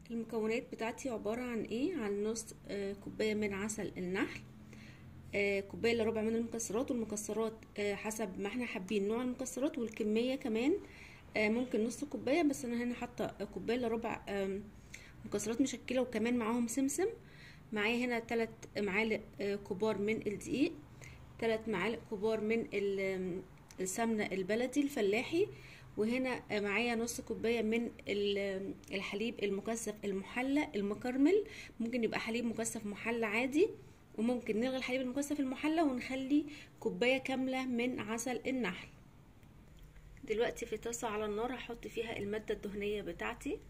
المكونات بتاعتي عبارة عن ايه عن نص آه كوباية من عسل النحل آه كوباية الا ربع من المكسرات والمكسرات آه حسب ما احنا حابين نوع المكسرات والكمية كمان آه ممكن نص كوباية بس انا هنا حاطة كوباية الا ربع آه مكسرات مشكلة وكمان معاهم سمسم معايا هنا تلات معالق آه كبار من الدقيق تلات معالق كبار من السمنة البلدي الفلاحي وهنا معايا نص كوبايه من الحليب المكثف المحلى المكرمل ممكن يبقى حليب مكثف محلى عادي وممكن نلغي الحليب المكثف المحلى ونخلي كوبايه كامله من عسل النحل دلوقتي في طاسه على النار هحط فيها الماده الدهنيه بتاعتي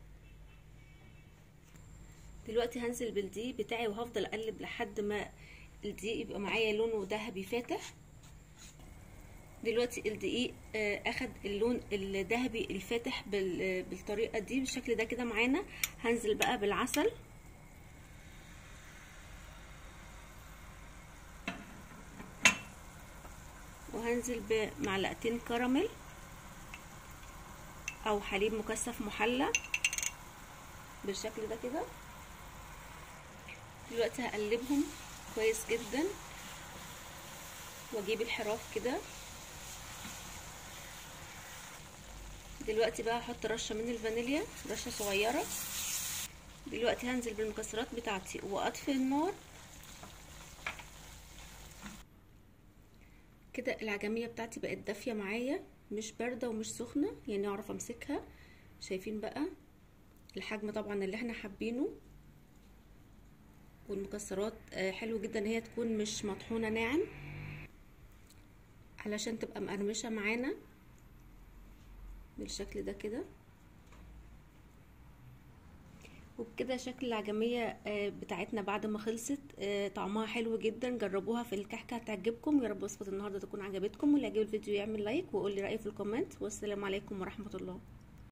دلوقتي هنزل بالدقيق بتاعي وهفضل اقلب لحد ما الدقيق يبقى معايا لونه ذهبي فاتح دلوقتي الدقيق اخد اللون الذهبي الفاتح بالطريقه دي بالشكل ده كده معانا هنزل بقى بالعسل وهنزل بمعلقتين كراميل او حليب مكثف محلى بالشكل ده كده دلوقتي هقلبهم كويس جدا واجيب الحراف كده دلوقتي بقى هحط رشه من الفانيليا رشه صغيره دلوقتي هنزل بالمكسرات بتاعتي واطفي النار كده العجميه بتاعتي بقت دافيه معايا مش بارده ومش سخنه يعني اعرف امسكها شايفين بقى الحجم طبعا اللي احنا حابينه والمكسرات حلو جدا هي تكون مش مطحونه ناعم علشان تبقى مقرمشه معانا بالشكل ده كده وبكده شكل العجمية بتاعتنا بعد ما خلصت طعمها حلو جدا جربوها في الكحكة هتعجبكم يا رب وصفة النهاردة تكون عجبتكم واللي عجب الفيديو يعمل لايك ويقول لي رأيه في الكومنت والسلام عليكم ورحمة الله